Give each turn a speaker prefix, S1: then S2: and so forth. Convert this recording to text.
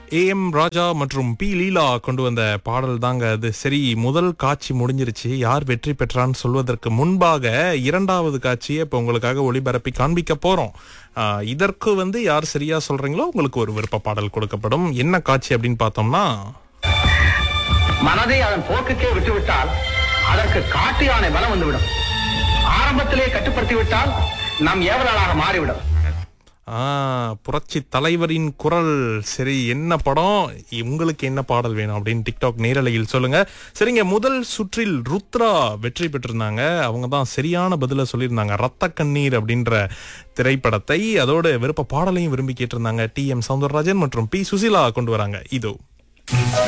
S1: A M ராஜா மற்றும் B லீலா கொண்டு வந்த பாடல் தாங்க அது சரி முதல் காட்சி முடிஞ்சிருச்சு யார் வெற்றி பெற்றான்னு சொல்வதற்கு முன்பாக இரண்டாவது காட்சியை இப்போ உங்களுக்காக ஒளிபரப்பி காண்பிக்க போறோம் ஆஹ், இதற்கு வந்து யார் சரியா சொல்றீங்களோ உங்களுக்கு ஒரு விருப்ப பாடல் கொடுக்கப்படும் என்ன காட்சி அப்படின்னு பார்த்தோம்னா
S2: மனதை அதன் போக்குக்கே விட்டுவிட்டால் அதற்கு காட்டு யானை பலம் வந்துவிடும் ஆரம்பத்திலே கட்டுப்படுத்தி விட்டால் நம் ஏவலாளாக மாறிவிடும்
S1: ஆ, புரட்சி தலைவரின் குரல் சரி என்ன படம் உங்களுக்கு என்ன பாடல் வேணும் அப்படின்னு டிக்டாக் நேரலையில் சொல்லுங்க சரிங்க முதல் சுற்றில் ருத்ரா வெற்றி பெற்றிருந்தாங்க அவங்க தான் சரியான பதில சொல்லியிருந்தாங்க ரத்த கண்ணீர் அப்படின்ற திரைப்படத்தை அதோட விருப்ப பாடலையும் விரும்பி கேட்டிருந்தாங்க டி எம் சவுந்தரராஜன் மற்றும் பி சுசிலா கொண்டு வராங்க இதோ